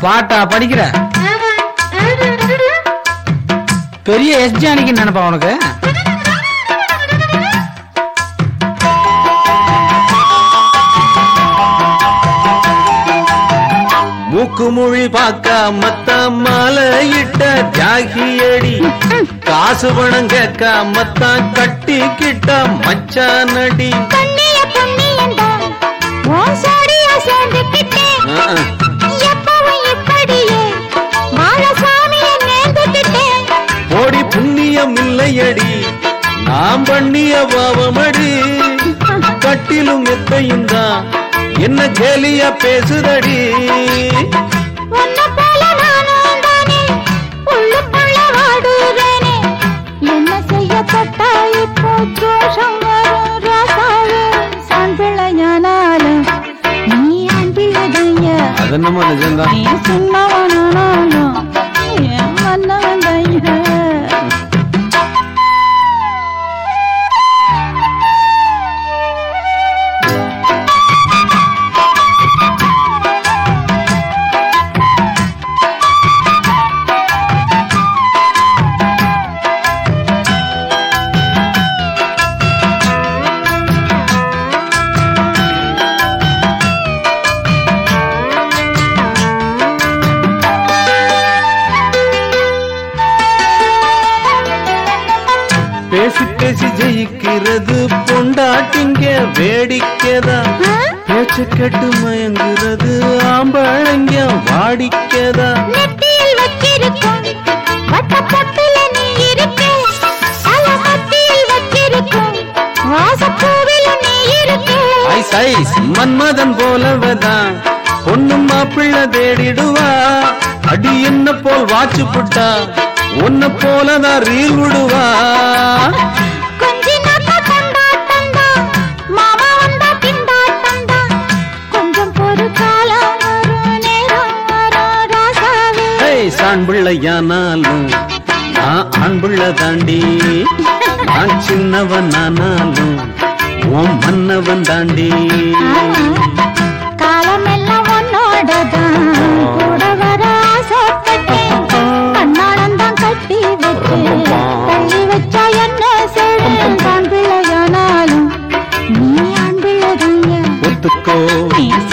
பாட்டா படிக்கிற பெரிய எஸ்டி அன்னைக்கு நினைப்பா உனக்கு மூக்கு மொழி பார்க்க மத்த மாலையிட்ட தியாகியடி காசு பணம் கேட்க மத்தான் கட்டி கிட்ட மச்சானடி கண்ணிய புண்ணியந்தான் உன் சாடியா சேர்ந்துக்கிட்டேன் ஆ, எப்பவும் இப்படியே மாலசாமிய நேர்ந்துக்கிட்டேன் ஓடி புண்ணியம் இல்லையடி நாம் பண்ணிய பாவமடி கட்டிலும் எத்தையும் தான் என்ன கேலியா பேசுதடி உன்னை போல நானும் தானே உள்ளுக்குள்ள வாடுறேனே என்ன செய்யப்பட்டா இப்போ தோஷம் வரும் ராசாவே சான் பிள்ளையானாலும் நீ ஆண் பிள்ளைதையா அது நம்ம நிஜம்தான் நீ சின்னவனானாலும் என் மன்னவன் தையா பேசி பேசி ஜெயிக்கிறது பொண்டாட்டிங்க வேடிக்கைதா பேச்சு கேட்டு மயங்குறது ஆம்பளைங்க வாடிக்கைதா நெத்தியில் வச்சிருக்கும் வட்டப்பொட்டில நீ இருக்க தல மத்தியில் வச்சிருக்கும் வாசப்பூவில் நீ இருக்க ஐஸ் ஐஸ் மன்மதன் போலவதான் பொண்ணு மாப்பிள்ள தேடிடுவா அடி என்ன போல் வாச்சு புட்டா உன்னை போலதான் ரீல் விடுவா கொஞ்சி நாக்க கொண்டாட்டம்தான் மாமா வந்தா திண்டாட்டம்தான் கொஞ்சம் பொறு காலம் வரும் நேரம் வரும் ராசாவே ஏய் சான் பிள்ளையானாலும் நான் ஆண் பிள்ளை தாண்டி நான் சின்னவன் ஆனாலும் உன் மன்னவன் தாண்டி காலமெல்லாம் உன்னோடதான் கூட வர ஆசைப்பட்டேன் கண்ணாளந்தான் கட்டி வச்சு தள்ளி வச்சா என்ன செய்வேன் தான் பிள்ளையானாலும் நீ ஆண் பிள்ளைதாங்க ஒத்துக்கோ நீ